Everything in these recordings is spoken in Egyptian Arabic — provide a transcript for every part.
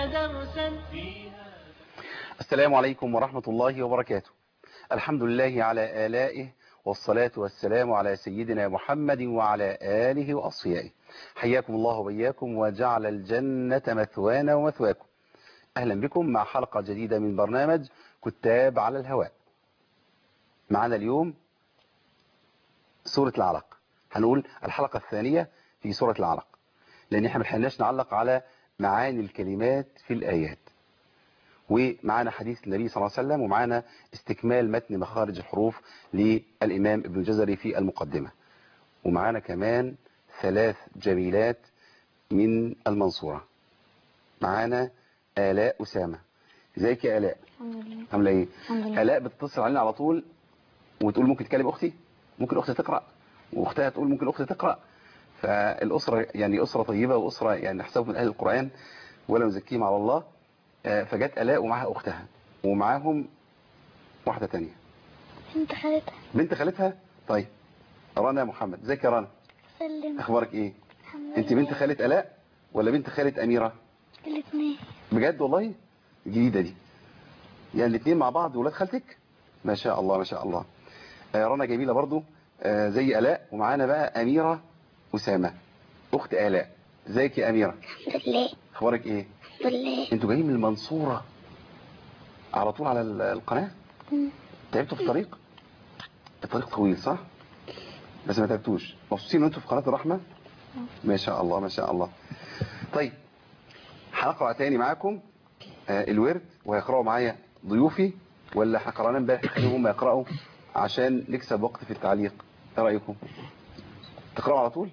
درسا فيها السلام عليكم ورحمة الله وبركاته الحمد لله على آلائه والصلاة والسلام على سيدنا محمد وعلى آله وأصفيائه حياكم الله وبياكم وجعل الجنة مثوانا ومثواكم أهلا بكم مع حلقة جديدة من برنامج كتاب على الهواء معنا اليوم سورة العلق هنقول الحلقة الثانية في سورة العلق لأن احنا ملحقناش نعلق على معاني الكلمات في الآيات ومعانا حديث النبي صلى الله عليه وسلم ومعانا استكمال متن مخارج الحروف للإمام ابن الجزري في المقدمة ومعانا كمان ثلاث جميلات من المنصورة معانا آلاء أسامة ازيك يا آلاء الحمد لله عاملة ايه الحمد لله آلاء بتتصل علينا على طول وتقول ممكن تكلم أختي ممكن أختي تقرأ وأختها تقول ممكن أختي تقرأ فالأسرة يعني أسرة طيبة وأسرة يعني نحسبهم من أهل القرآن ولا نزكيهم على الله آه، فجت آلاء ومعها أختها ومعاهم واحدة تانية انت خالتها بنت خالتها طيب رنا محمد ازيك يا رنا سلم اخبارك ايه الحمد انت بنت خالة آلاء ولا بنت خالة أميرة الاثنين بجد والله جديدة دي يعني الاثنين مع بعض ولاد خالتك ما شاء الله ما شاء الله آه، رنا جميلة برضو آه، زي آلاء ومعانا بقى أميرة أسامة أخت آلاء ازيك يا أميرة الحمد لله اخبارك ايه الحمد لله انتوا جايين من المنصورة على طول على ال- القناة مم. تعبتوا في الطريق الطريق طويل صح بس ما تعبتوش مبسوطين وانتوا في قناة الرحمة ما شاء الله ما شاء الله طيب هنقرأ تاني معاكم آه، الورد وهيقرأوا معايا ضيوفي ولا هقرأنا امبارح خليهم هم يقرأوا عشان نكسب وقت في التعليق ايه رأيكم تقرأوا على طول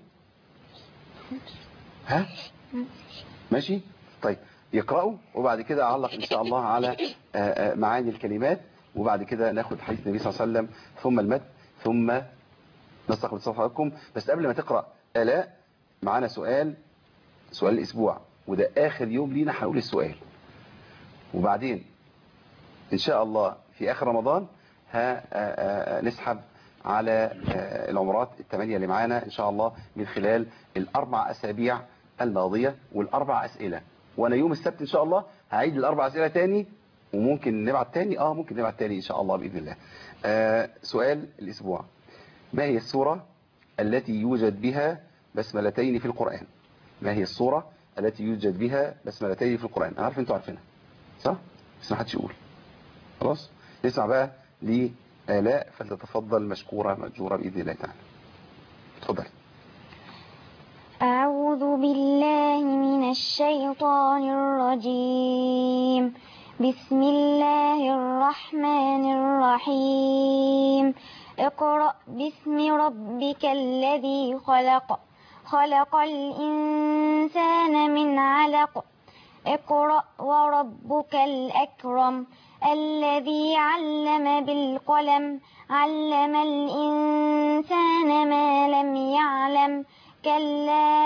ها ماشي طيب يقرأوا وبعد كده أعلق إن شاء الله على آه، آه، معاني الكلمات وبعد كده ناخد حديث النبي صلى الله عليه وسلم ثم المد ثم نستقبل صفحة حضراتكم بس قبل ما تقرأ آلاء معانا سؤال سؤال الأسبوع وده آخر يوم لينا هنقول السؤال وبعدين إن شاء الله في آخر رمضان ها آه، آه، نسحب على آه، العمرات الثمانية اللي معانا إن شاء الله من خلال الأربع أسابيع الماضية والأربع أسئلة وأنا يوم السبت إن شاء الله هعيد الأربع أسئلة تاني وممكن نبعت تاني آه ممكن نبعت تاني إن شاء الله بإذن الله آه سؤال الأسبوع ما هي السورة التي يوجد بها بسملتين في القرآن ما هي السورة التي يوجد بها بسملتين في القرآن أنا عارف أنتوا عارفينها صح؟ بس ما حدش يقول خلاص نسمع بقى لآلاء فلتتفضل مشكورة مأجورة بإذن الله تعالى اتفضل أعوذ بالله من الشيطان الرجيم بسم الله الرحمن الرحيم اقرأ باسم ربك الذي خلق خلق الإنسان من علق اقرأ وربك الأكرم الذي علم بالقلم علم الإنسان ما لم يعلم كلا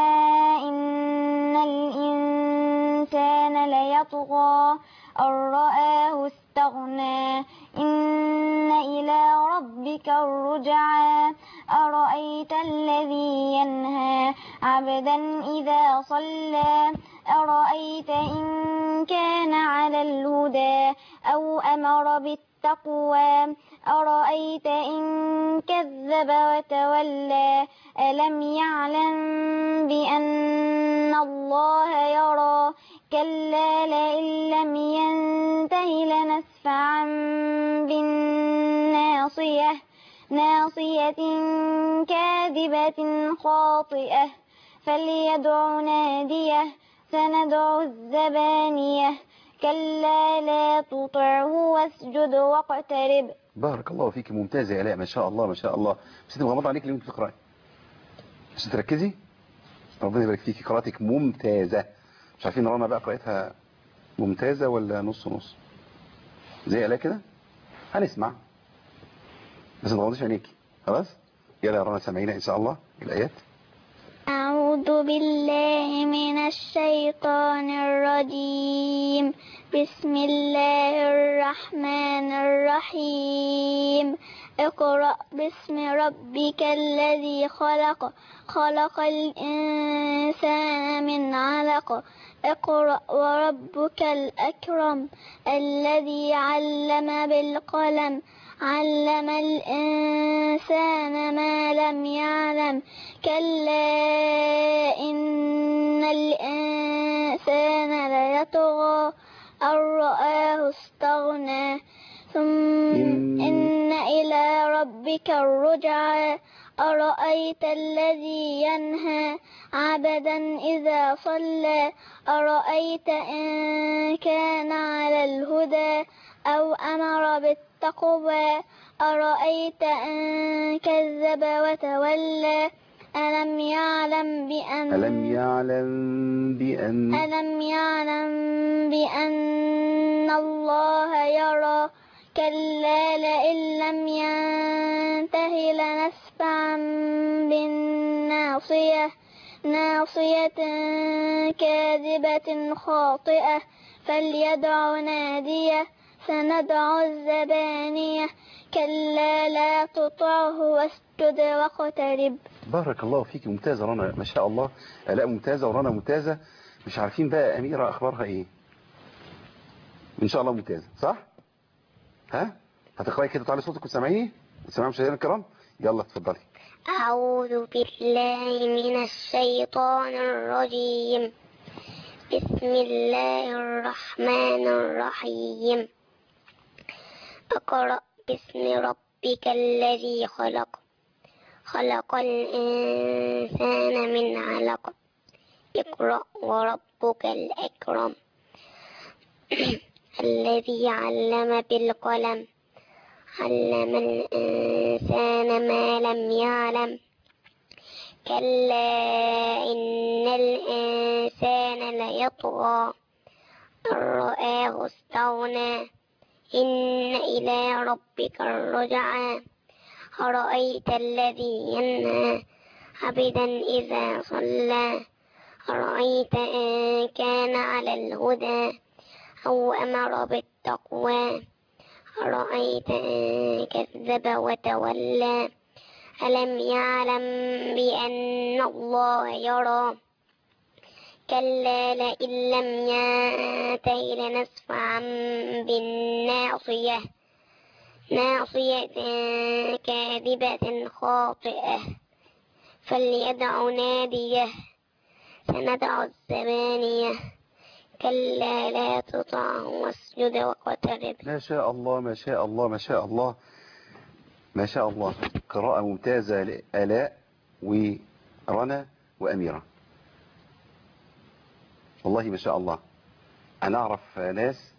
إن الإنسان ليطغى أن رآه استغنى إن إلى ربك الرجعى أرأيت الذي ينهى عبدا إذا صلى أرأيت إن كان على الهدى أو أمر بالتقوى أرأيت إن كذب وتولى ألم يعلم بأن الله يرى كلا لئن لم ينته لنسفعا بالناصية ناصية كاذبة خاطئة فليدع ناديه سندع الزبانية كلا لا تطعه واسجد واقترب بارك الله فيك ممتازة يا آلاء ما شاء الله ما شاء الله بس انت مغمض عليك ليه وانت بتقراي عشان تركزي ربنا يبارك فيكي قراءتك ممتازة مش عارفين رنا بقى قراءتها ممتازة ولا نص نص زي آلاء كده هنسمع بس ما تغمضيش عينيكي خلاص يلا يا رنا سامعينا ان شاء الله الآيات أعوذ بالله من الشيطان الرجيم بسم الله الرحمن الرحيم اقرأ باسم ربك الذي خلق خلق الإنسان من علق اقرأ وربك الأكرم الذي علم بالقلم علم الإنسان ما لم يعلم كلا إن الإنسان ليطغى أن رآه استغنى ثم إن- إن إلى ربك الرجعى أرأيت الذي ينهى عبدا إذا صلى أرأيت إن كان على الهدى أو أمر بالتقوى أرأيت إن كذب وتولى ألم يعلم بأن ألم يعلم بأن ألم يعلم بأن الله يرى كلا لئن لم ينته لنسفعا بالناصية ناصية كاذبة خاطئة فليدع نادية سندع الزبانية كلا لا تطعه واسجد واقترب بارك الله فيك ممتازة رنا ما شاء الله آلاء ممتازة ورنا ممتازة مش عارفين بقى أميرة أخبارها إيه إن شاء الله ممتازة صح ها هتقرأي كده تعالي صوتك وسامعيني سامعين مشاهدينا الكرام يلا اتفضلي أعوذ بالله من الشيطان الرجيم بسم الله الرحمن الرحيم اقرأ باسم ربك الذي خلق خلق الإنسان من علق اقرأ وربك الأكرم الذي علم بالقلم علم الإنسان ما لم يعلم كلا إن الإنسان ليطغى أن رآه استغنى إن إلى ربك الرجعى أرأيت الذي ينهى عبدا إذا صلى أرأيت إن كان على الهدى أو أمر بالتقوى أرأيت إن كذب وتولى ألم يعلم بأن الله يرى كلا لئن لم ينته لنسفعا بالناصية ناصية كاذبة خاطئة فليدع ناديه سندع الزبانية كلا لا تطعه واسجد واقترب ما شاء الله ما شاء الله ما شاء الله ما شاء الله قراءة ممتازة لآلاء ورنا وأميرة والله ما شاء الله أنا أعرف ناس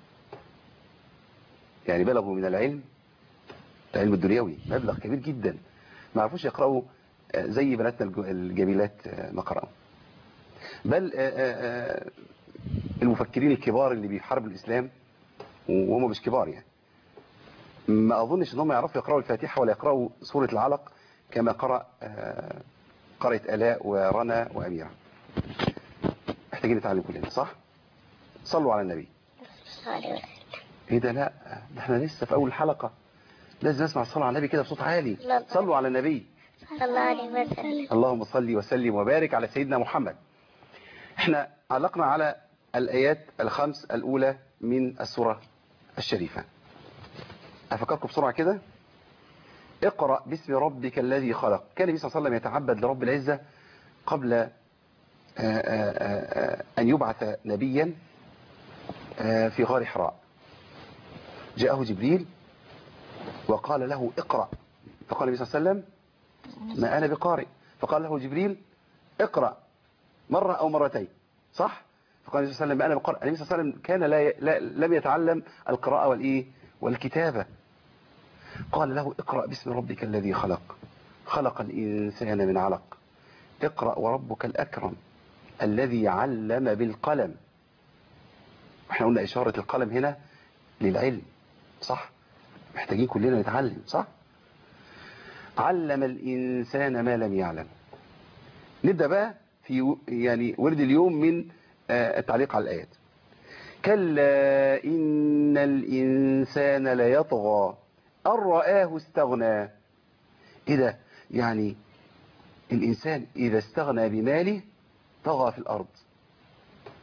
يعني بلغوا من العلم العلم الدنيوي مبلغ كبير جدا ما عرفوش يقرأوا زي بناتنا الج- الجميلات ما قرأوا بل المفكرين الكبار اللي بيحاربوا الإسلام وهم مش كبار يعني ما أظنش أنهم يعرفوا يقرأوا الفاتحة ولا يقرأوا سورة العلق كما قرأ آه، قرأت ألاء ورنا وأميرة محتاجين نتعلم كلنا صح؟ صلوا على النبي ايه ده لا ده احنا لسه في أول حلقة لازم نسمع الصلاة على النبي كده بصوت عالي صلوا على النبي صلى الله عليه وسلم اللهم صل وسلم وبارك على سيدنا محمد احنا علقنا على الآيات الخمس الأولى من السورة الشريفة أفكركم بسرعة كده اقرأ باسم ربك الذي خلق كان النبي صلى الله عليه وسلم يتعبد لرب العزة قبل آه، آه، آه، أن يبعث نبيا آه، في غار حراء جاءه جبريل وقال له اقرأ فقال النبي صلى الله عليه وسلم ما أنا بقارئ فقال له جبريل اقرأ مرة أو مرتين صح فقال النبي صلى الله عليه وسلم ما أنا بقارئ النبي صلى الله عليه وسلم كان لا لا لم يتعلم القراءة والإيه والكتابة قال له اقرأ باسم ربك الذي خلق خلق الإنسان من علق اقرأ وربك الأكرم الذي علم بالقلم احنا قلنا إشارة القلم هنا للعلم صح محتاجين كلنا نتعلم صح علم الإنسان ما لم يعلم نبدأ بقى في يعني ورد اليوم من آه، التعليق على الآيات كلا إن الإنسان ليطغى أن رآه استغنى إيه ده يعني الإنسان إذا استغنى بماله طغى في الأرض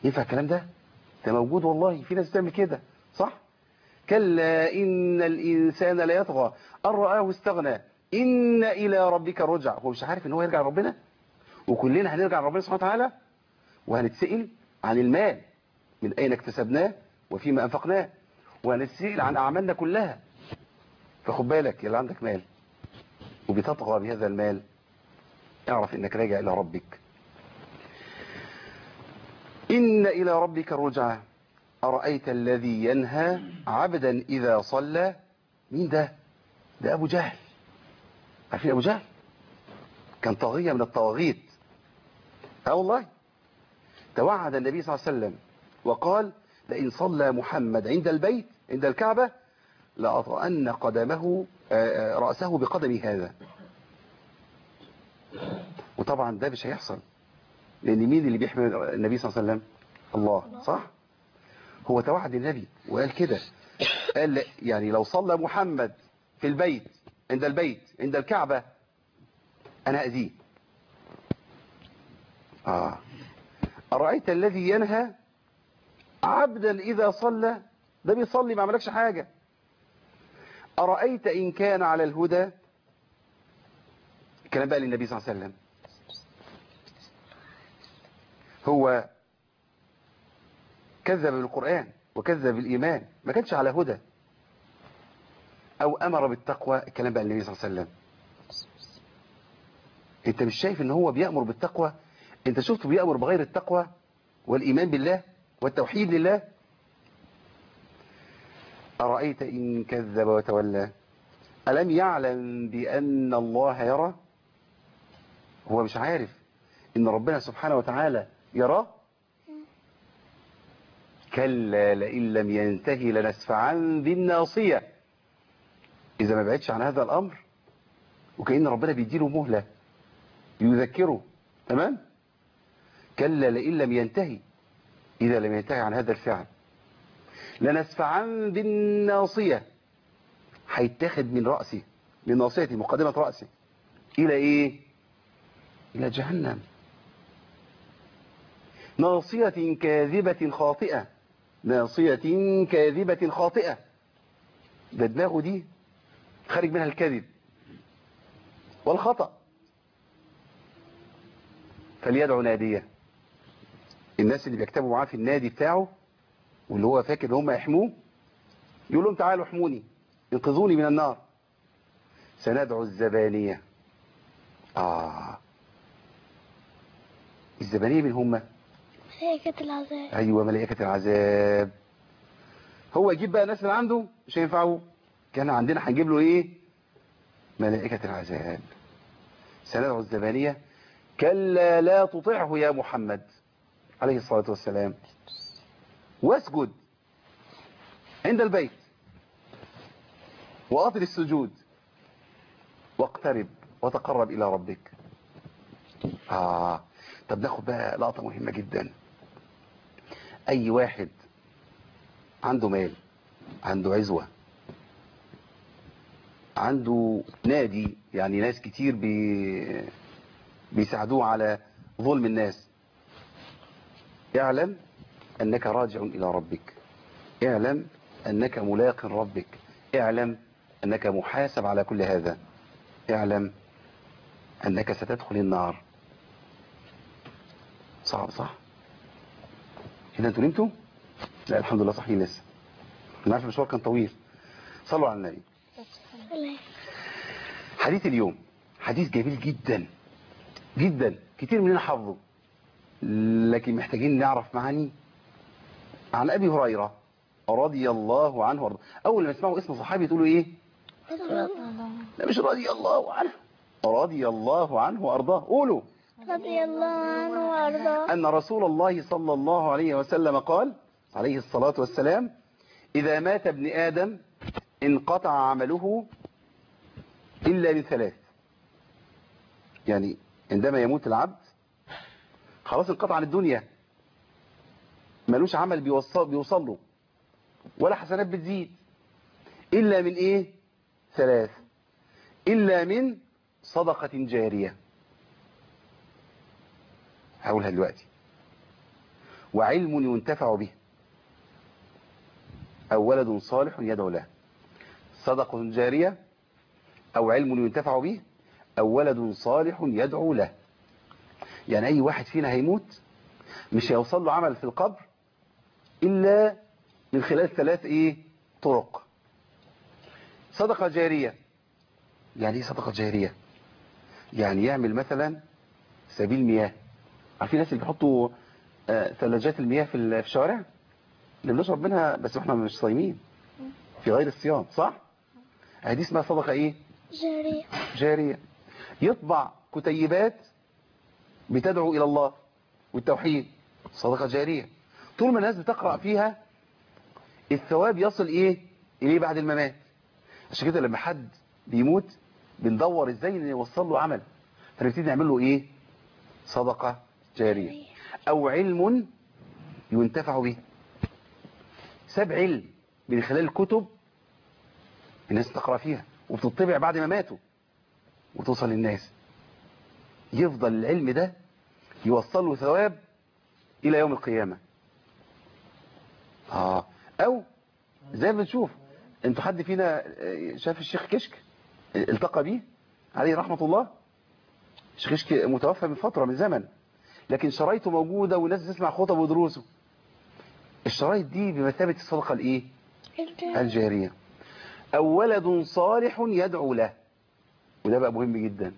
ينفع الكلام ده ده موجود والله في ناس بتعمل كده صح كلا إن الإنسان لا يطغى أن رآه استغنى إن إلى ربك رجع هو مش عارف إن هو يرجع لربنا وكلنا هنرجع لربنا سبحانه وتعالى وهنتسئل عن المال من أين اكتسبناه وفيما أنفقناه وهنتسئل عن أعمالنا كلها فخد بالك يلا عندك مال وبتطغى بهذا المال اعرف انك راجع الى ربك ان الى ربك الرجعى ارايت الذي ينهى عبدا اذا صلى مين ده ده ابو جهل عارفين ابو جهل كان طاغيه من الطواغيت اه والله توعد النبي صلى الله عليه وسلم وقال لئن صلى محمد عند البيت عند الكعبه لأطأن قدمه آه، آه، رأسه بقدم هذا وطبعا ده مش هيحصل لأن مين اللي بيحمي النبي صلى الله عليه وسلم الله صح هو توعد النبي وقال كده قال لا- يعني لو صلى محمد في البيت عند البيت عند الكعبة أنا أذيه آه أرأيت الذي ينهى عبدا إذا صلى ده بيصلي ما عملكش حاجة أرأيت إن كان على الهدى الكلام بقى للنبي صلى الله عليه وسلم هو كذب بالقرآن وكذب بالإيمان ما كانش على هدى أو أمر بالتقوى الكلام بقى للنبي صلى الله عليه وسلم انت مش شايف ان هو بيأمر بالتقوى انت شفته بيأمر بغير التقوى والإيمان بالله والتوحيد لله أرأيت إن كذب وتولى ألم يعلم بأن الله يرى هو مش عارف إن ربنا سبحانه وتعالى يراه كلا لئن لم ينتهي لنسفعا بالناصية إذا ما بعدش عن هذا الأمر وكأن ربنا بيديله مهلة يذكره تمام كلا لئن لم ينتهي إذا لم ينتهي عن هذا الفعل لنسفعا بالناصية هيتاخد من رأسي من ناصيتي مقدمة رأسي إلى إيه إلى جهنم ناصية كاذبة خاطئة ناصية كاذبة خاطئة ده دماغه دي خارج منها الكذب والخطأ فليدعو نادية الناس اللي بيكتبوا معاه في النادي بتاعه واللي هو فاكر ان هم يحموه يقول لهم تعالوا احموني انقذوني من النار سندعو الزبانية آه الزبانية من هم ملائكة العذاب أيوة ملائكة العذاب هو يجيب بقى ناس من عنده مش هينفعوا كان عندنا هنجيب له ايه ملائكة العذاب سندعو الزبانية كلا لا تطعه يا محمد عليه الصلاة والسلام واسجد عند البيت وأطل السجود واقترب وتقرب إلى ربك آه طب ناخد بقى لقطة مهمة جدا أي واحد عنده مال عنده عزوة عنده نادي يعني ناس كتير بي بيساعدوه على ظلم الناس اعلم أنك راجع إلى ربك اعلم أنك ملاق ربك اعلم أنك محاسب على كل هذا اعلم أنك ستدخل النار صعب صح إذا أنتوا نمتوا لا الحمد لله صحيح لسه أنا عارف المشوار كان طويل صلوا على النبي حديث اليوم حديث جميل جدا جدا كتير مننا حافظه لكن محتاجين نعرف معاني عن أبي هريرة رضي الله عنه وارضاه أول ما يسمعوا اسم صحابي تقولوا إيه لا مش رضي الله عنه رضي الله عنه وأرضاه قولوا رضي الله عنه وارضاه أن رسول الله صلى الله عليه وسلم قال عليه الصلاة والسلام إذا مات ابن آدم انقطع عمله إلا من ثلاث يعني عندما يموت العبد خلاص انقطع عن الدنيا ملوش عمل بيوصل, بيوصل له ولا حسنات بتزيد إلا من إيه ثلاث إلا من صدقة جارية هقولها دلوقتي وعلم ينتفع به أو ولد صالح يدعو له صدقة جارية أو علم ينتفع به أو ولد صالح يدعو له يعني أي واحد فينا هيموت مش هيوصل له عمل في القبر إلا من خلال ثلاث إيه طرق صدقة جارية يعني إيه صدقة جارية يعني يعمل مثلا سبيل مياه عارفين الناس اللي بيحطوا آه، ثلاجات المياه في ال- في الشوارع اللي بنشرب منها بس احنا مش صايمين في غير الصيام صح هذه اسمها صدقة ايه جارية جارية يطبع كتيبات بتدعو إلى الله والتوحيد صدقة جارية طول ما الناس بتقرأ فيها الثواب يصل إيه إليه بعد الممات عشان كده لما حد بيموت بندور إزاي إن يوصل له عمل فنبتدي نعمل له إيه صدقة جارية أو علم ينتفع به ساب علم من خلال الكتب الناس تقرأ فيها وبتطبع بعد ما ماتوا وتوصل للناس يفضل العلم ده يوصل له ثواب إلى يوم القيامة آه أو زي ما بنشوف انتوا حد فينا آه، شاف الشيخ كشك التقى بيه عليه رحمة الله الشيخ كشك متوفى من فترة من زمن لكن شرايطه موجودة والناس تسمع خطب ودروسه الشرايط دي بمثابة الصدقة الايه الجارية أو ولد صالح يدعو له وده بقى مهم جدا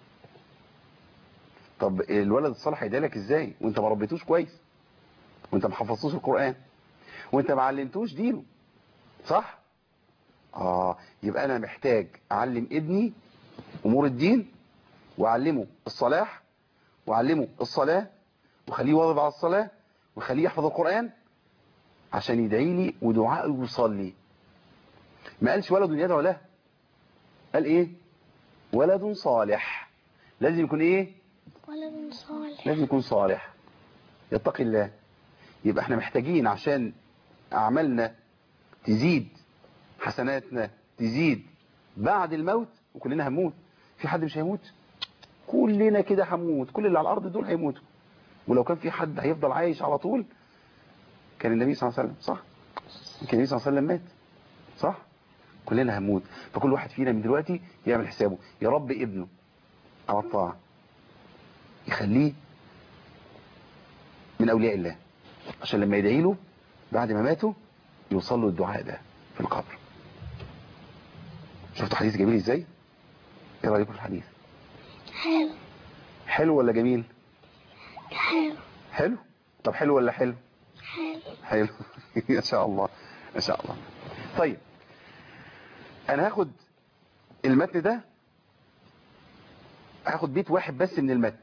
طب الولد الصالح يدعي لك ازاي وانت ما ربيتوش كويس وانت ما حفظتوش القرآن وانت ما علمتوش دينه صح اه يبقى انا محتاج اعلم ابني امور الدين واعلمه الصلاح واعلمه الصلاة وخليه يواظب على الصلاة وخليه يحفظ القرآن عشان يدعي لي ودعائه يوصل لي ما قالش ولد يدعو له قال ايه ولد صالح لازم يكون ايه ولد صالح لازم يكون صالح يتقي الله يبقى احنا محتاجين عشان اعمالنا تزيد حسناتنا تزيد بعد الموت وكلنا هنموت في حد مش هيموت كلنا كده هنموت كل اللي على الارض دول هيموتوا ولو كان في حد هيفضل عايش على طول كان النبي صلى الله عليه وسلم صح كان النبي صلى الله عليه وسلم مات صح كلنا هنموت فكل واحد فينا من دلوقتي يعمل حسابه يا رب ابنه على الطاعه يخليه من أولياء الله عشان لما يدعي له بعد ما ماتوا يوصل له الدعاء ده في القبر شفتوا حديث جميل ازاي ايه رايكم في الحديث حلو حلو ولا جميل حلو حلو طب حلو ولا حلو حلو حلو ان شاء الله ان شاء الله طيب انا هاخد المتن ده هاخد بيت واحد بس من المتن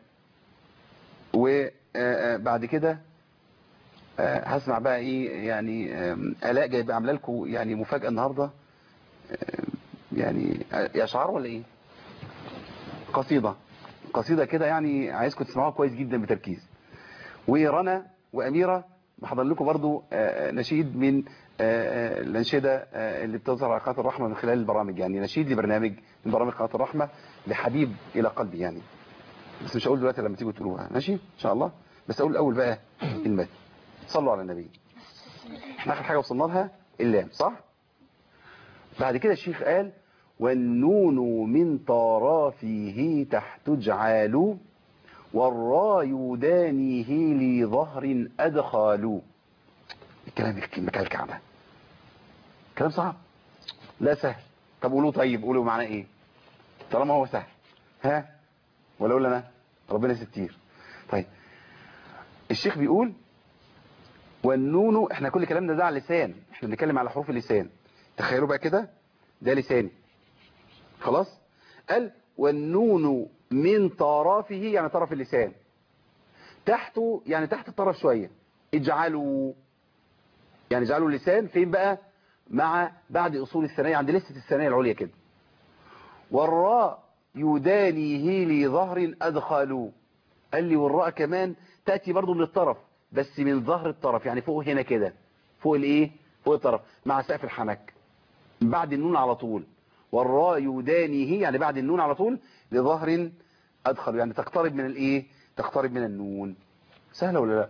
وبعد كده آه، هسمع بقى ايه يعني آم، الاء جايب عامله لكم يعني مفاجاه النهارده آم، يعني آه، اشعار ولا ايه قصيده قصيده كده يعني عايزكم تسمعوها كويس جدا بتركيز ورنا واميره بحضر لكم برضو آه، آه، نشيد من آه، آه، الانشده آه، اللي بتظهر على قناه الرحمه من خلال البرامج يعني نشيد لبرنامج من برامج قناه الرحمه لحبيب الى قلبي يعني بس مش هقول دلوقتي لما تيجوا تقولوها ماشي ان شاء الله بس اقول الاول بقى المتن صلوا على النبي احنا اخر حاجه وصلنا لها اللام صح بعد كده الشيخ قال والنون من طرافه تحت جعال والراء يدانيه لظهر أدخال الكلام مكلكع ده كلام صعب لا سهل طب قولوا طيب قولوا معناه ايه طالما هو سهل ها ولا اقول انا ربنا ستير طيب الشيخ بيقول والنون احنا كل كلامنا ده على اللسان احنا بنتكلم على حروف اللسان تخيلوا بقى كده ده لساني خلاص قال والنون من طرفه يعني طرف اللسان تحته يعني تحت الطرف شوية اجعلوا يعني اجعلوا اللسان فين بقى مع بعد اصول الثنايا عند لسه الثنايا العليا كده والراء يدانيه لظهر ادخلوا قال لي والراء كمان تأتي برضو من الطرف بس من ظهر الطرف يعني فوق هنا كده فوق الايه فوق الطرف مع سقف الحنك بعد النون على طول والراء يدانيه يعني بعد النون على طول لظهر أدخل يعني تقترب من الايه تقترب من النون سهلة ولا لا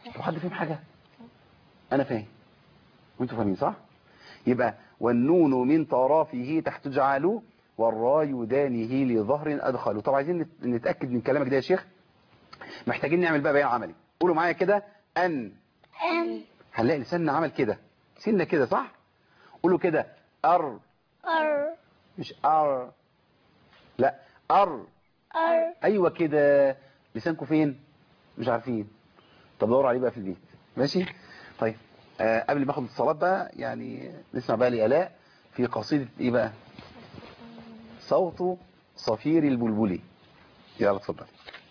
هو حد فاهم حاجة انا فاهم وانتوا فاهمين صح يبقى والنون من طرفه تحت جعلوا والراء يدانه لظهر ادخلوا طب عايزين نت- نتاكد من كلامك ده يا شيخ محتاجين نعمل بقى بيان عملي قولوا معايا كده ان أن هنلاقي لساننا عمل كده سنه كده صح قولوا كده ار أر مش ار لا ار أر ايوه كده لسانكم فين مش عارفين طب دوروا عليه بقى في البيت ماشي طيب آه قبل ما اخد الصلاه بقى يعني نسمع بقى لآلاء في قصيده ايه بقى صوت صفير البلبلي يلا اتفضل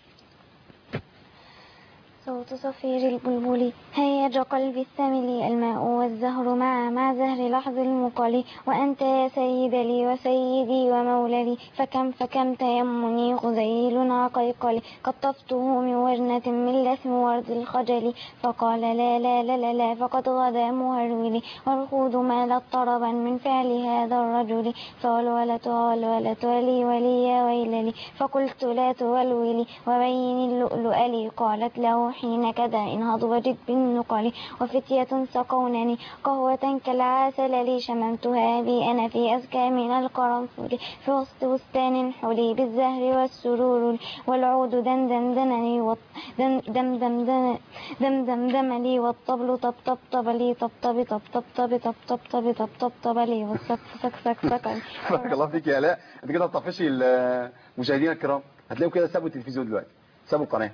صوت صفير البلبل هيج قلبي الثمل الماء والزهر مع مع زهر لحظ المقل وأنت يا سيد لي وسيدي ومولدي فكم فكم تيمني غزيل عقيقل قد طفته من وجنة من لثم ورد الخجل فقال لا لا لا لا, لا فقد غدا مهرولي والخوض مالت طربا من فعل هذا الرجل فولولت والولت ولي ولي يا ويللي فقلت لا تولولي وبين اللؤلؤ لي قالت له حين كذا انهض وجد بالنقل وفتية سقونني قهوة كالعسل لي شممتها بي أنا في أزكى من القرنفل في وسط بستان حلي بالزهر والسرور والعود دندن دنني والط- دم دم دم دم دم دم دم لي والطبل طب طب طب لي طب طب طب طب طب طب طب طب طب طب طب لي والسك سك سك سك بارك الله فيك يا آلاء انت كده هتطفشي المشاهدين الكرام هتلاقوا كده سابوا التلفزيون دلوقتي سابوا القناه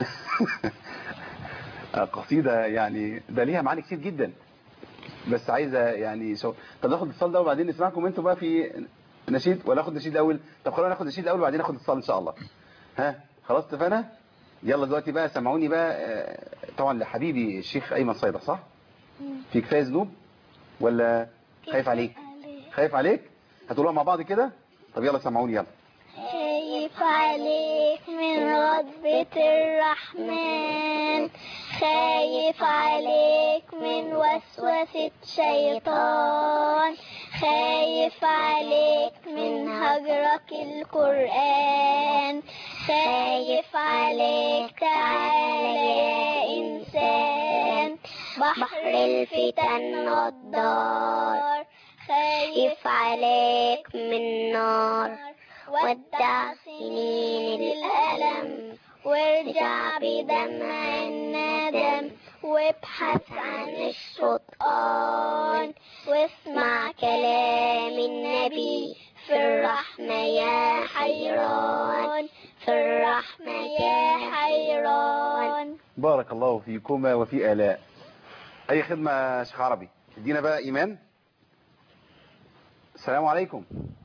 آه، قصيده يعني ده ليها معاني كتير جدا بس عايزه يعني شو طب ناخد الاتصال ده وبعدين نسمعكم انتوا بقى في نشيد ولا ناخد نشيد الاول طب خلونا ناخد نشيد الاول وبعدين ناخد اتصال ان شاء الله ها خلاص اتفقنا يلا دلوقتي بقى سمعوني بقى آه، طبعا لحبيبي الشيخ ايمن صيدح صح في كفايه ذنوب ولا خايف عليك خايف عليك هتقولوها مع بعض كده طب يلا سمعوني يلا خايف عليك من غضبة الرحمن خايف عليك من وسوسة شيطان خايف عليك من هجرك القرآن خايف عليك تعالى يا إنسان بحر الفتن والدار خايف عليك من نار ودع سنين الألم وارجع بدمع الندم وابحث عن الشطآن واسمع كلام النبي في الرحمة يا حيران في الرحمة يا حيران بارك الله فيكما وفي آلاء أي خدمة يا شيخ عربي ادينا بقى إيمان السلام عليكم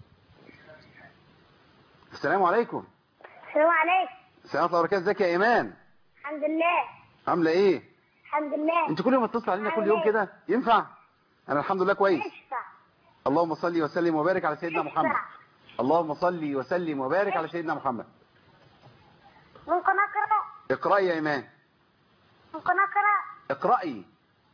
السلام عليكم السلام عليكم السلام عليكم وبركاته ازيك يا إيمان الحمد لله عاملة إيه الحمد لله أنت كل يوم بتتصل علينا كل يوم كده ينفع أنا الحمد لله كويس اشفع اللهم صل وسلم وبارك على سيدنا محمد اشفع. اللهم صل وسلم وبارك على سيدنا محمد ممكن أقرأ اقرأي يا إيمان ممكن أقرأ اقرأي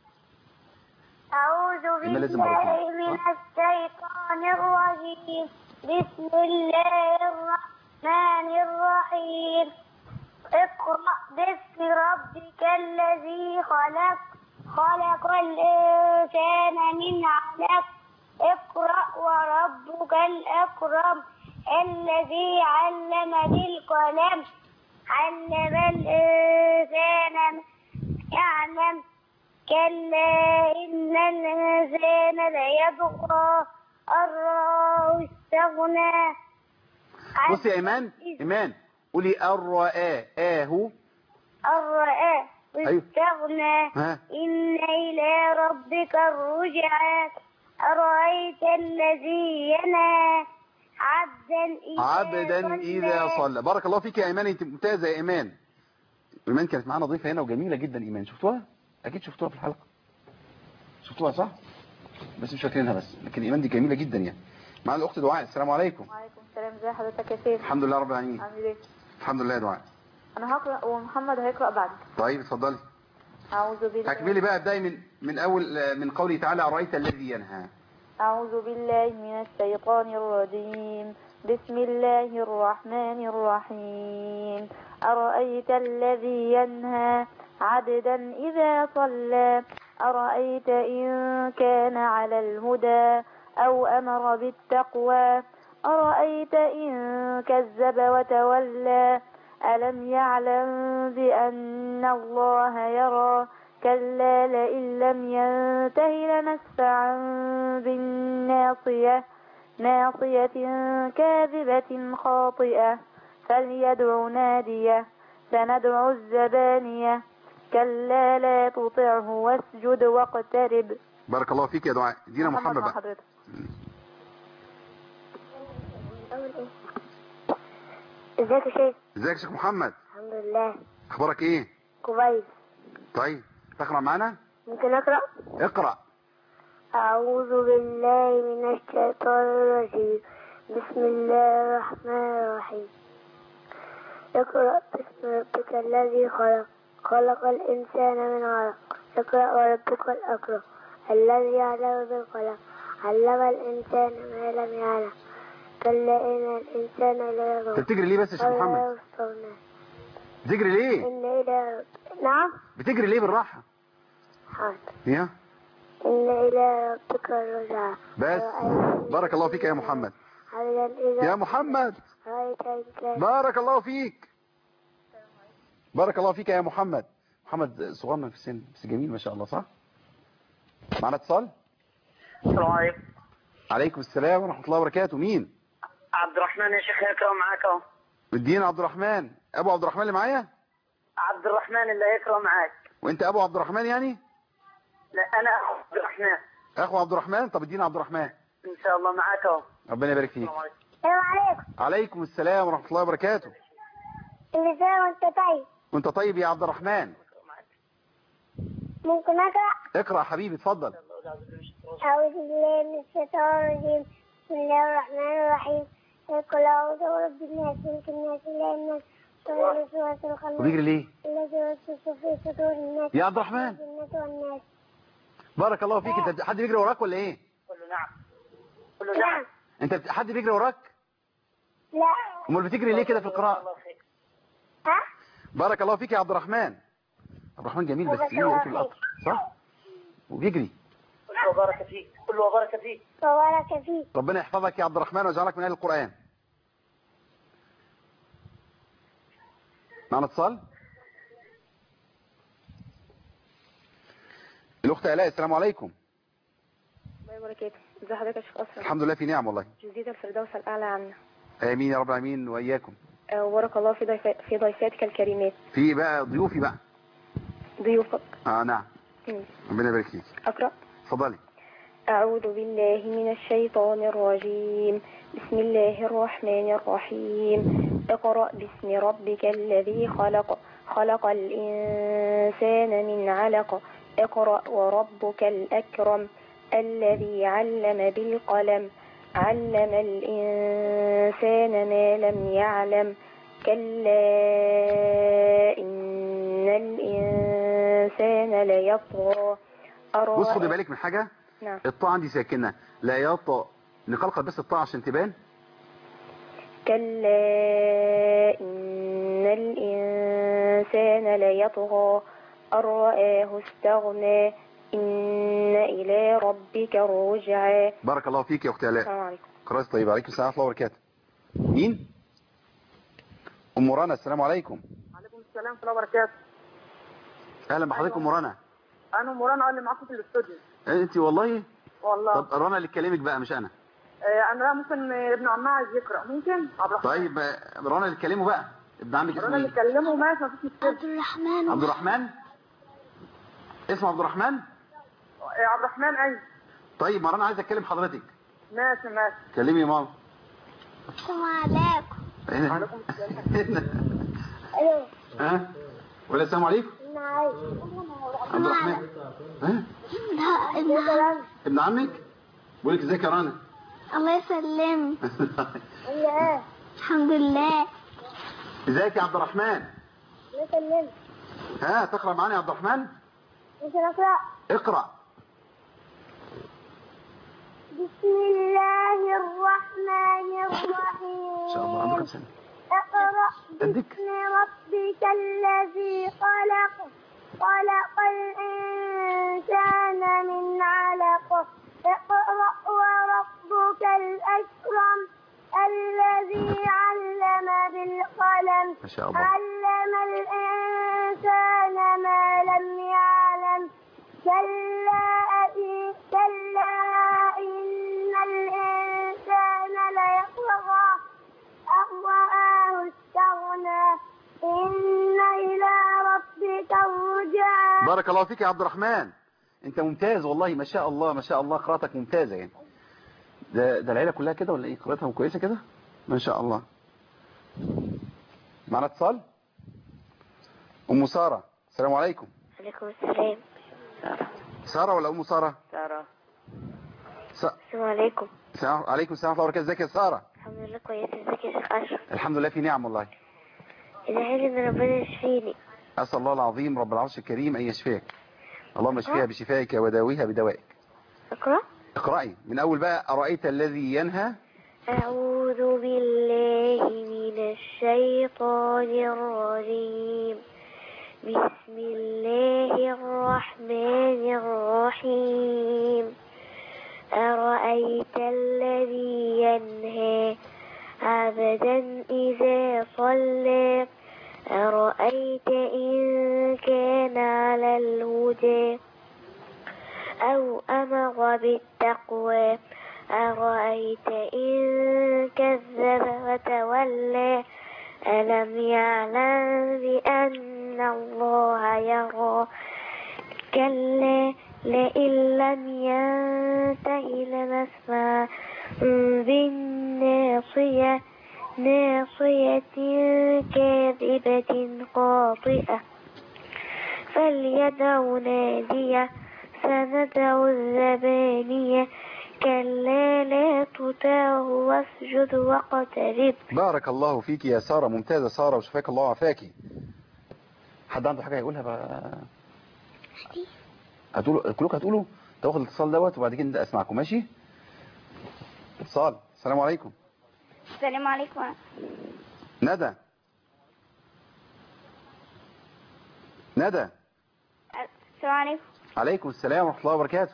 أعوذ إما لازم بالله أعرفها. من الشيطان الرجيم بسم الله الرحمن الرحيم اقرأ باسم ربك الذي خلق خلق الإنسان من علق اقرأ وربك الأكرم الذي علم بالقلم علم الإنسان ما يعلم كلا إن الإنسان ليطغى أن رآه استغنى بصي يا إيمان إيمان قولي الرآ آهو أن رآه أيوه. استغنى ها إن إلى ربك الرجعى أرأيت الذي ينهى عبدا إذا عبدا إذا صلى صلى بارك الله فيك يا إيمان أنت ممتازة يا إيمان إيمان كانت معانا ضيفة هنا وجميلة جدا إيمان شفتوها أكيد شفتوها في الحلقة شفتوها صح بس مش فاكرينها بس لكن إيمان دي جميلة جدا يعني معانا الأخت دعاء السلام عليكم وعليكم السلام ازي حضرتك يا سيف الحمد لله رب العالمين عامل ايه الحمد لله يا دعاء انا هقرا ومحمد هيقرا بعد طيب اتفضلي اعوذ بالله اكملي بقى ابداي من من اول من قوله تعالى ارايت الذي ينهى اعوذ بالله من الشيطان الرجيم بسم الله الرحمن الرحيم ارايت الذي ينهى عبدا إذا صلى أرأيت إن كان على الهدى أو أمر بالتقوى أرأيت إن كذب وتولى ألم يعلم بأن الله يرى كلا لئن لم ينته لنسفعا بالناصية ناصية كاذبة خاطئة فليدع نادية سندع الزبانية كلا لا تطعه واسجد واقترب بارك الله فيك يا دعاء دينا محمد مع بقى حضرتك ازيك يا شيخ ازيك يا شيخ محمد الحمد لله اخبارك ايه كويس طيب تقرا معانا ممكن اقرا اقرا أعوذ بالله من الشيطان الرجيم بسم الله الرحمن الرحيم اقرأ باسم ربك الذي خلق خلق الإنسان من علق اقرأ وربك الأكرم الذي علم بالقلم علم الإنسان ما لم يعلم كلا إن الإنسان لا انت يظلم بتجري ليه بس يا شيخ محمد يستغنى بتجري ليه إن إلى رب- نعم بتجري ليه بالراحه حاضر يا إن إلى ربك الرجعى بس بارك الله فيك يا محمد عبدا إذا يا محمد رأيت إن كان بارك الله فيك بارك الله فيك يا محمد محمد صغيرنا في السن بس جميل ما شاء الله صح معنا اتصال السلام عليكم عليكم السلام ورحمة الله وبركاته مين عبد الرحمن يا شيخ يكرم معاك اهو الدين عبد الرحمن ابو عبد الرحمن اللي معايا عبد الرحمن اللي يكرم معاك وانت ابو عبد الرحمن يعني لا انا اخو عبد الرحمن اخو عبد الرحمن طب الدين عبد الرحمن ان شاء الله معاك اهو ربنا يبارك فيك السلام عليكم السلام عليكم عليكم السلام ورحمة الله وبركاته كل سنة وأنت طيب وانت طيب يا عبد الرحمن ممكن أقرأ اقرأ يا حبيبي اتفضل أعوذ بالله من الشيطان الرجيم بسم الله الرحمن الرحيم قل أعوذ برب الناس ملك الناس إله الناس ومن سورة الخناس وبيجري ليه الذي يوسوس في صدور الناس يا عبد الرحمن الجنة والناس بارك الله فيك انت حد بيجري وراك ولا ايه قل له نعم قل له نعم نعم انت بت- حد بيجري وراك لا امال بتجري ليه كده في القراءة الله خير ها بارك الله فيك يا عبد الرحمن عبد الرحمن جميل بس بارك ايه الله في القطر صح وبيجري قل له وبارك فيك قل له وبارك فيك وبارك فيك ربنا يحفظك يا عبد الرحمن ويجعلك من اهل القرآن معنا اتصال الاخت الاء السلام عليكم الله وبركاته ازي حضرتك يا شيخ أسرع الحمد لله في نعم والله جزيد الفردوس الأعلى عنا امين يا رب العالمين واياكم آه، وبارك الله في ضيفا- في ضيفاتك الكريمات في بقى ضيوفي بقى ضيوفك اه نعم مم. ربنا يبارك فيك أقرأ اتفضلي أعوذ بالله من الشيطان الرجيم بسم الله الرحمن الرحيم اقرأ باسم ربك الذي خلق خلق الإنسان من علق اقرأ وربك الأكرم الذي علم بالقلم علم الإنسان ما لم يعلم كلا إن الإنسان ليطغى أن بص خدي رآه- بالك من حاجة نعم الطاء عندي ساكنة لا يطأ نقلقل بس الطاء عشان تبان كلا إن الإنسان ليطغى أن رآه استغنى إن إلى ربك الرجعى بارك الله فيك يا اختي الاء السلام عليكم كويس طيب عليكم السلام ورحمه الله وبركاته مين ام رنا السلام عليكم وعليكم السلام ورحمه الله وبركاته اهلا بحضرتك ام رنا انا مرانا اللي معاكم في الاستوديو انت والله والله طب رنا اللي تكلمك بقى مش انا آه، انا ممكن آه، ابن عمها عايز يقرا ممكن عبد الرحمن طيب آه، رنا اللي تكلمه بقى ابن عمك اسمه رنا اللي ايه كلمه ماشي مفيش مشكله عبد الرحمن عبد الرحمن اسمه عبد الرحمن آه، عبد الرحمن ايوه طيب ما رنا عايز اكلم حضرتك ماشي ماشي كلمي يا ماما السلام عليكم هنا وعليكم السلام هنا ألو ها ولا السلام عليكم نعم عبد الرحمن ها لا ابن ابن عمك بقول لك ازيك يا رنا الله يسلمك إيه الحمد لله ازيك يا عبد الرحمن نسلم ها تقرا معانا يا عبد الرحمن ممكن أقرأ اقرا بسم الله الرحمن الرحيم ان شاء الله عندك كم سنه اقرأ قدك باسم ربك الذي خلق خلق الإنسان من علق اقرأ وربك الأكرم الذي علم بالقلم ما شاء الله علم الإنسان ما لم يعلم كلا إن- كلا إن الإنسان ليطغى أن رآه استغنى إن إلى ربك الرجعى بارك الله فيك يا عبد الرحمن انت ممتاز والله ما شاء الله ما شاء الله قراءتك ممتازة يعني ده, ده العيلة كلها كده ولا ايه قراءتها كويسة كده ما شاء الله معنا اتصال ام سارة السلام عليكم عليكم السلام سارة ولا ام سارة سارة س... السلام عليكم السلام عليكم السلام ورحمة الله وبركاته ازيك يا سارة الحمد لله كويس ازيك يا شيخ أشرف الحمد لله في نعم والله ادعي ان ربنا يشفيني أسأل الله العظيم رب العرش الكريم أن يشفيك اللهم اشفيها بشفائك وداويها بدوائك اقرأ اقرأي من أول بقى أرأيت الذي ينهى أعوذ بالله من الشيطان الرجيم بسم الله الرحمن الرحيم أرأيت الذي ينهى عبدا إذا صلى أرأيت إن كان على الهدى أو أمر بالتقوى أرأيت إن كذب وتولى ألم يعلم بأن الله يرى كلا لئن لم ينته لنسمع بالناصية ناصية كاذبة خاطئة فليدع نادية سندع الزبانية كلا لا تطعه واسجد واقترب بارك الله فيك يا سارة ممتازة سارة وشفاك الله وعافاكي حد عنده حاجة يقولها بقى هتقولوا كلكم هتقولوا تاخد الاتصال دوت وبعد كده نبدأ اسمعكم ماشي اتصال السلام عليكم السلام عليكم ندى ندى السلام عليكم عليكم السلام ورحمة الله وبركاته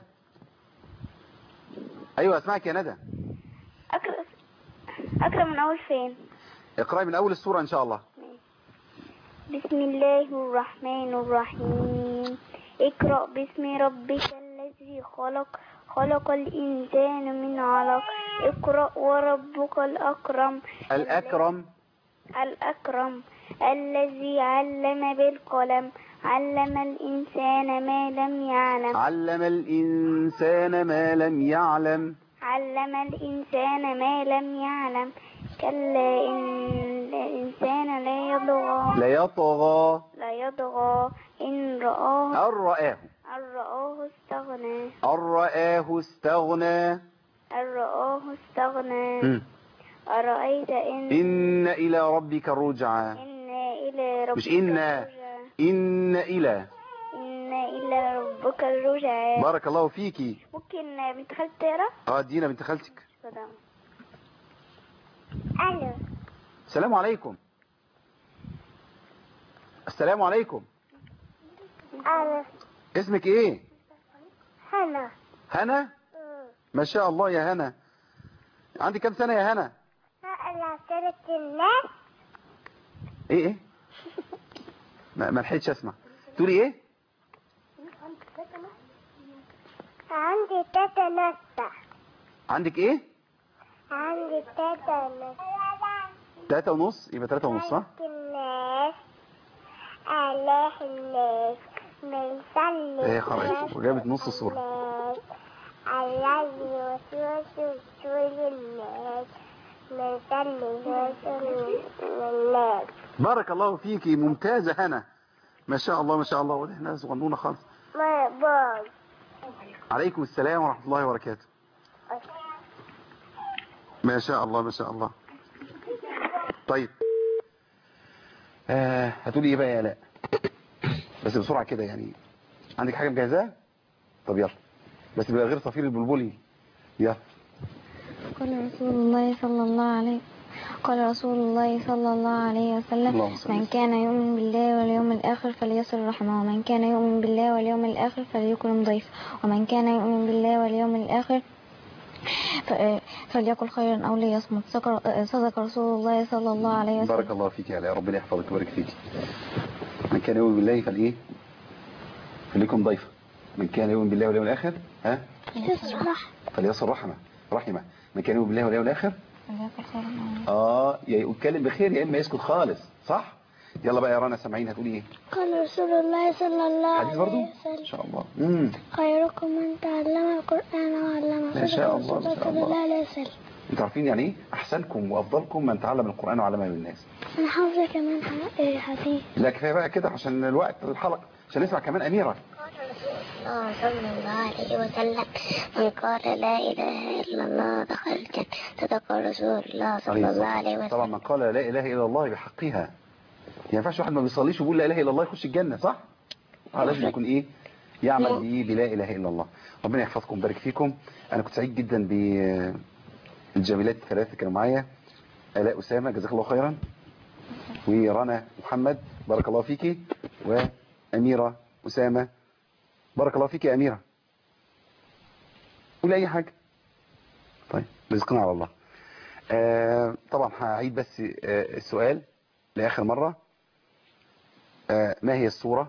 ايوه اسمعك يا ندى أقرأ أقرأ من أول فين اقرأي من اول السورة ان شاء الله بسم الله الرحمن الرحيم اقرأ باسم ربك الذي خلق خلق الإنسان من علق اقرأ وربك الأكرم الاكرم الأكرم الذي علم بالقلم علم الإنسان ما لم يعلم علم الانسان ما لم يعلم علم الإنسان ما لم يعلم كلا إن الإنسان لا يطغى ليطغى لا يطغى إن رآه أن رآه أن رآه استغنى أن رآه استغنى أن رآه استغنى مم. أرأيت إن إن إلى ربك الرجعى إن إلى ربك مش إن. الرجعى إن إلى إن إلى ربك الرجعى بارك الله فيكي ممكن بنت خالتي تقرا؟ اه دينا بنت خالتك تمام. ألو السلام عليكم السلام عليكم ألو اسمك ايه هلا هنا ما شاء الله يا هنا عندك كام سنة يا هنا هلا سيرة الناس ايه ايه ما ما لحقتش اسمع تقولي ايه عندي تاتا نسة عندك ايه عندي تاتا نسة تلاتة ونص يبقى تلاتة ونص صح الناس آلاف الناس بنصلي ايه خلاص وجابت نص الصورة الناس الذي يوسوس في الناس بنصلي يوسوس الناس بارك الله فيكي ممتازة هنا ما شاء الله ما شاء الله وده احنا صغنونة خالص ما باي عليكم السلام ورحمة الله وبركاته ما شاء الله ما شاء الله طيب آه هتقولي ايه بقى يا لا بس بسرعة كده يعني عندك حاجة مجهزاها طب يلا بس بقى غير صفير البلبلي يلا قال رسول الله صلى الله عليه قال رسول الله صلى الله عليه وسلم اللهم صل من وسلم. كان يؤمن بالله واليوم الآخر فليصل رحمه ومن كان يؤمن بالله واليوم الآخر فليكرم ضيفه ومن كان يؤمن بالله واليوم الآخر ف- فليقل خيرا أو ليصمت صدق- صدق رسول الله صلى الله عليه وسلم بارك الله فيك يا علاء ربنا يحفظك ويبارك فيك من كان يؤمن بالله فالايه فليكم ضيفا من كان يؤمن بالله واليوم الاخر ها فليصل رحمه رحمه من كان يؤمن بالله واليوم الاخر فليقل خيرا أو اه يا يتكلم بخير يا اما يسكت خالص صح يلا بقى يا رنا سامعين هتقولي ايه قال رسول الله صلى الله حديث برضو عليه ان وسلم شاء الله امم خيركم من تعلم القرآن وعلمه ما شاء صدق الله، ما رسول شاء صلى الله. الله عليه وسلم انتوا عارفين يعني ايه احسنكم وافضلكم من تعلم القران وعلمه للناس أنا حافظة كمان ح- إيه، حديث لا كفايه بقى كده عشان الوقت الحلقه عشان نسمع كمان اميره الله صلى الله عليه وسلم من قال لا إله إلا الله دخل الجنة صدق رسول الله صلى الله عليه وسلم طبعا من قال لا اله الا الله بحقها ما ينفعش واحد ما بيصليش ويقول لا اله الا الله يخش الجنه صح اه لازم يكون ايه يعمل بايه بلا اله الا الله ربنا يحفظكم ويبارك فيكم انا كنت سعيد جدا بالجميلات الثلاثه كانوا معايا الاء اسامه جزاك الله خيرا ورنا محمد بارك الله فيكي واميره اسامه بارك الله فيكي يا اميره قولي اي حاجه طيب رزقنا على الله آه طبعا هعيد بس آه السؤال لآخر مرة آه ما هي الصورة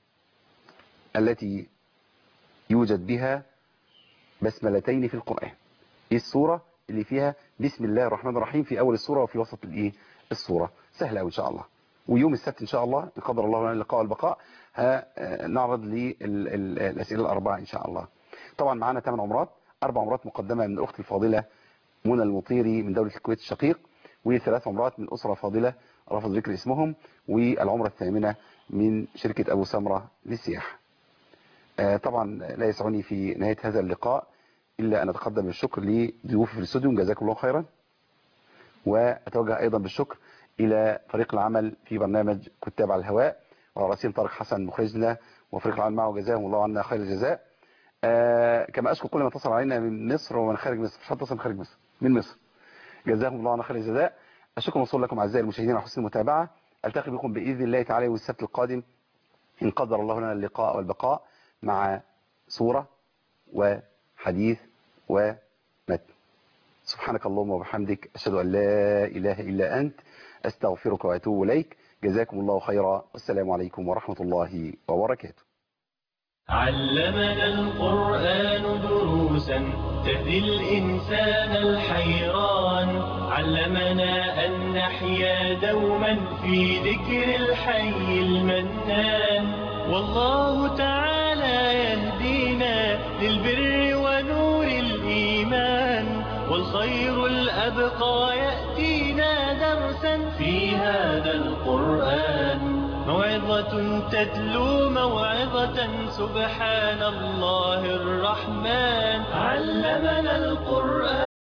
التي يوجد بها بسملتين في القرآن ايه الصورة اللي فيها بسم الله الرحمن الرحيم في أول الصورة وفي وسط الايه الصورة سهلة أوي إن شاء الله ويوم السبت إن شاء الله إن قدر الله لنا اللقاء والبقاء نعرض للأسئلة الأربعة إن شاء الله طبعا معانا ثمان عمرات أربع عمرات مقدمة من الأخت الفاضلة منى المطيري من دولة الكويت الشقيق وثلاث عمرات من أسرة فاضلة رفض ذكر اسمهم والعمرة الثامنة من شركة أبو سمرة للسياحة آه طبعا لا يسعني في نهاية هذا اللقاء إلا أن أتقدم بالشكر لضيوفي في الاستوديو جزاكم الله خيرا وأتوجه أيضا بالشكر إلى فريق العمل في برنامج كتاب على الهواء وعلى رأسهم طارق حسن مخرجنا وفريق العمل معه جزاهم الله عنا خير الجزاء آه كما أشكر كل من اتصل علينا من مصر ومن خارج مصر مش هتصل من خارج مصر من مصر جزاهم الله عنا خير الجزاء الشكر موصول لكم أعزائي المشاهدين على حسن المتابعة ألتقي بكم بإذن الله تعالى يوم السبت القادم إن قدر الله لنا اللقاء والبقاء مع سورة وحديث ومتن سبحانك اللهم وبحمدك أشهد أن لا إله إلا أنت أستغفرك وأتوب إليك جزاكم الله خيرا والسلام عليكم ورحمة الله وبركاته علمنا القرآن دروسا تهدي الإنسان الحيران علمنا أن نحيا دوما في ذكر الحي المنان والله تعالى يهدينا للبر ونور الإيمان والخير الأبقى يأتينا درسا في هذا القرآن موعظة تتلو موعظة سبحان الله الرحمن علمنا القرآن